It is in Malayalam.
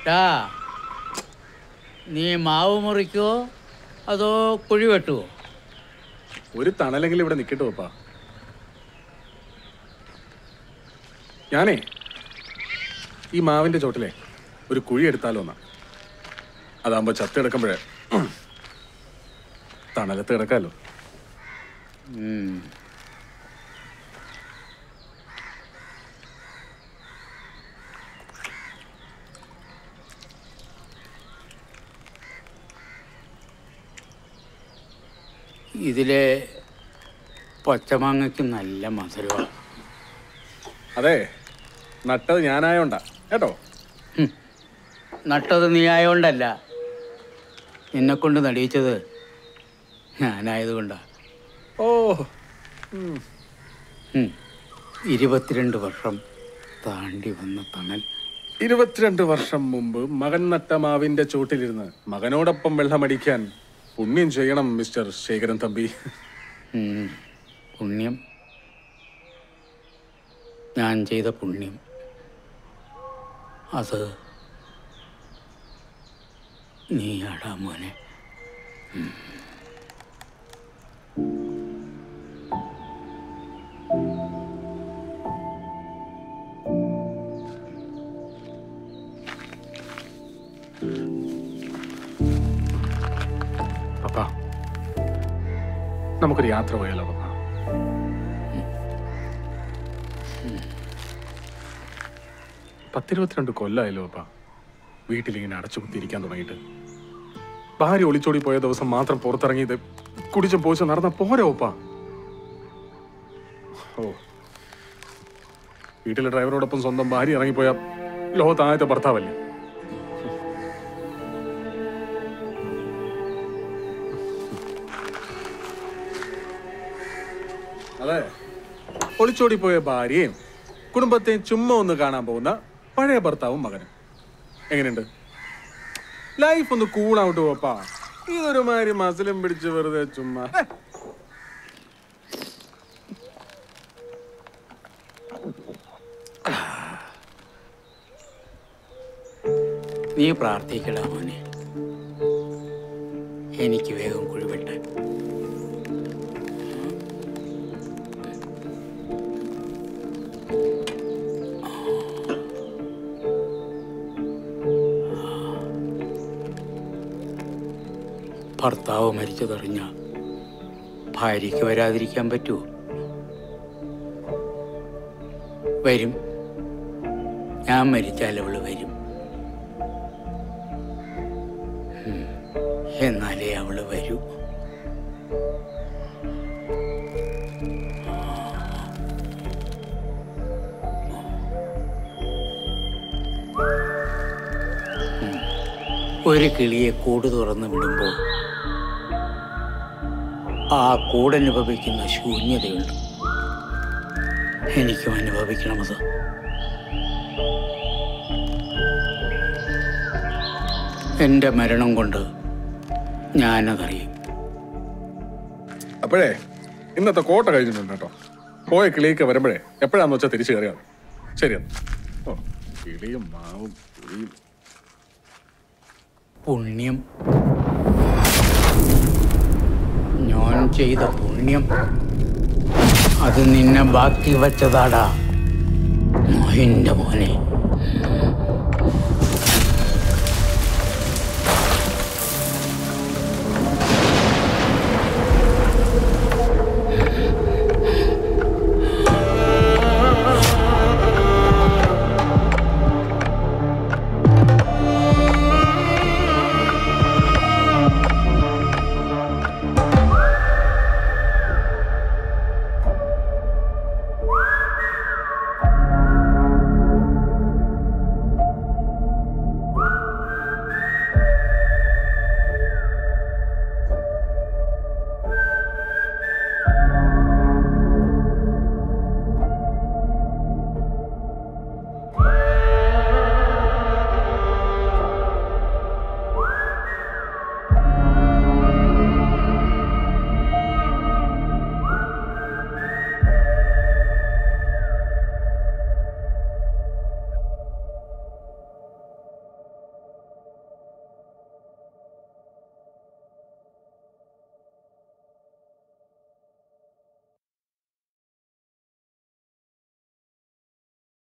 ഏട്ടാ നീ മാവ് മുറിക്കുവോ അതോ കുഴി വെട്ടുവോ ഒരു തണലെങ്കിലും ഇവിടെ നിൽക്കട്ടെ പപ്പാ ഞാനേ ഈ മാവിന്റെ ചോട്ടിലെ ഒരു കുഴി എടുത്താലോ എന്നാ അതാകുമ്പോ ചത്ത് കിടക്കുമ്പോഴേ ഉം, തണലത്ത് കിടക്കാലോ ഉം. ഇതിലെ പച്ചമാങ്ങയ്ക്ക് നല്ല മധുരമാണ് അതെ നട്ടത് ഞാനായോണ്ടാ കേട്ടോ നട്ടത് നീ ആയോണ്ടല്ല നിന്നെ കൊണ്ട് നടിയിച്ചത് ഞാനായതുകൊണ്ടാ ഓ ഉം. ഇരുപത്തിരണ്ട് വർഷം താണ്ടി വന്ന തണൽ ഇരുപത്തിരണ്ട് വർഷം മുമ്പ് മകൻ നട്ട മാവിന്റെ ചോട്ടിലിരുന്ന് മകനോടൊപ്പം വെള്ളമടിക്കാൻ പുണ്യം ചെയ്യണം മിസ്റ്റർ ശേഖരൻ തമ്പി ഉം. പുണ്യം ഞാൻ ചെയ്ത പുണ്യം അത് നീയാടാ മോനെ പപ്പ നമുക്കൊരു യാത്ര പോയാലോ പപ്പ പത്തിരുപത്തിരണ്ട് കൊല്ലമായല്ലോ പപ്പ വീട്ടിലിങ്ങനെ അടച്ചു കുത്തിയിരിക്കാൻ തുടങ്ങിയിട്ട് ഭാര്യ ഒളിച്ചോടി പോയ ദിവസം മാത്രം പുറത്തിറങ്ങിയത് കുടിച്ചും പോച്ചും നടന്ന പോരാ ഒപ്പ ഓ വീട്ടിലെ ഡ്രൈവറോടൊപ്പം സ്വന്തം ഭാര്യ ഇറങ്ങിപ്പോയ ലോകത്താദ്യത്തെ ഭർത്താവല്ലേ അതെ ഒളിച്ചോടി പോയ ഭാര്യയും കുടുംബത്തെയും ചുമ്മാ ഒന്ന് കാണാൻ പോകുന്ന പഴയ ഭർത്താവും മകനും എങ്ങനെയുണ്ട് ലൈഫ് ഒന്ന് കൂളാവട്ട് പോപ്പാ ഇതൊരു മാതിരി മസിലും പിടിച്ച് വെറുതെ ചുമ്മാ ഹേ. നീ പ്രാർത്ഥിക്കടാ മോനെ എനിക്ക് വേഗം കുഴിവെട്ടാൻ ഭർത്താവ് മരിച്ചതറിഞ്ഞ ഭാര്യയ്ക്ക് വരാതിരിക്കാൻ പറ്റുമോ വരും ഞാൻ മരിച്ചാൽ അവള് വരും ഉം. എന്നാലേ അവള് വരൂ ഉം. ഒരു കിളിയെ കൂട് തുറന്ന് വിടുമ്പോൾ ആ കൂടനുഭവിക്കുന്ന ശൂന്യതയുണ്ട് എനിക്കും അനുഭവിക്കണമത് എൻ്റെ മരണം കൊണ്ട് ഞാനതറിയും അപ്പോഴേ ഇന്നത്തെ കോട്ട കഴിഞ്ഞിട്ടുണ്ട് കേട്ടോ പോയ കിളിയൊക്കെ വരുമ്പോഴേ എപ്പോഴാന്ന് വെച്ചാൽ തിരിച്ചു കയറിയാൽ ശരിയെന്ന് ഓ കിളിയും മാവും പുളിയും പുണ്യം ഞാൻ ചെയ്ത പുണ്യം അത് നിന്നെ ബാക്കി വച്ചതാടാ മോഹിന്റെ മോനെ